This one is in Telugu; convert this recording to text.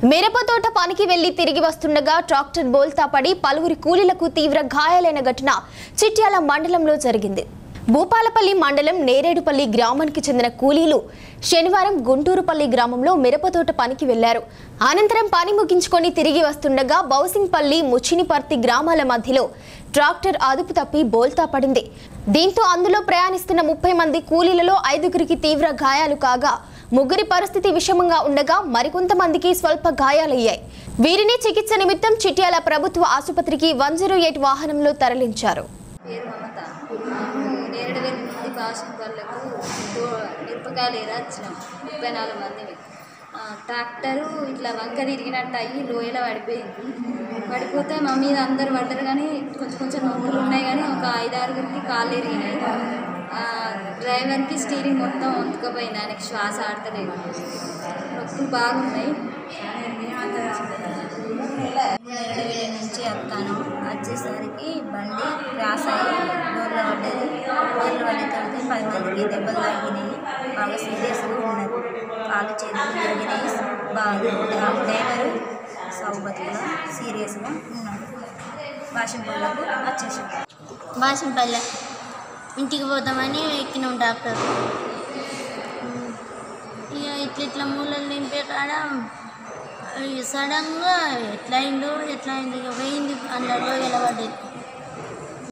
మిరప తోట పనికి వెళ్లి తిరిగి వస్తుండగా ట్రాక్టర్ బోల్తా పడి పలువురి కూలీలకు తీవ్ర గాయాలైన ఘటన చిట్యాల మండలంలో జరిగింది భూపాలపల్లి మండలం నేరేడుపల్లి గ్రామానికి చెందిన కూలీలు శనివారం గుంటూరుపల్లి గ్రామంలో మిరపతోట పనికి వెళ్లారు అనంతరం పని ముగించుకొని తిరిగి వస్తుండగా బౌసింగ్పల్లి ముచ్చినిపర్తి గ్రామాల మధ్యలో ట్రాక్టర్ అదుపు తప్పి బోల్తా పడింది దీంతో అందులో ప్రయాణిస్తున్న ముప్పై మంది కూలీలలో ఐదుగురికి తీవ్ర గాయాలు కాగా ముగ్గురి పరిస్థితి విషమంగా ఉండగా మరికొంతమందికి స్వల్ప గాయాలయ్యాయి వీరిని చికిత్స నిమిత్తం చిట్యాల ప్రభుత్వ ఆసుపత్రికి వన్ జీరో ఎయిట్ వాహనంలో తరలించారు పేరు మమత మేము నేరేడు వెళ్ళి నుండి భాషం పళ్ళకు మిరపకాయలు ఏరా వచ్చినాం ముప్పై నాలుగు మందిని ఆ, ట్రాక్టరు ఇట్లా వంక తిరిగినట్టు అయ్యి లోయలో పడిపోయింది పడిపోతే మా మీద అందరు పడ్డారు కానీ కొంచెం కొంచెం నొప్పులు ఉన్నాయి కానీ ఒక ఐదారుగురికి కాళ్ళు ఎరిగినాయి ఆ, డ్రైవర్కి స్టీరింగ్ మొత్తం వంతుకపోయింది ఆయనకి శ్వాస ఆడతలేదు నొప్పులు బాగున్నాయి నేరడవిలి నుంచి వస్తాను వచ్చేసరికి బండి క్రాస్ అయ్యి డోర్లో పడ్డది డోర్లో పడిన తర్వాత పది మందికి దెబ్బలు తాకినాయి బాగా సీరియస్గా ఉన్నారు కాళ్ళు చేతులు జరిగినాయి బాగా డ్రైవరు సౌబతిగా సీరియస్గా ఉన్నాడు వాషింపల్లకు వచ్చేసాం బాసింపల్లె ఇంటికి పోతామని ఎక్కినాం డాక్టర్ ఇక ఇట్లా ఇట్లా మూలలు నింపే కాడ ఇక సడన్గా ఎట్లా అయిందో ఎట్లా అయింది ఇక పోయింది అందులో నిలబడ్డది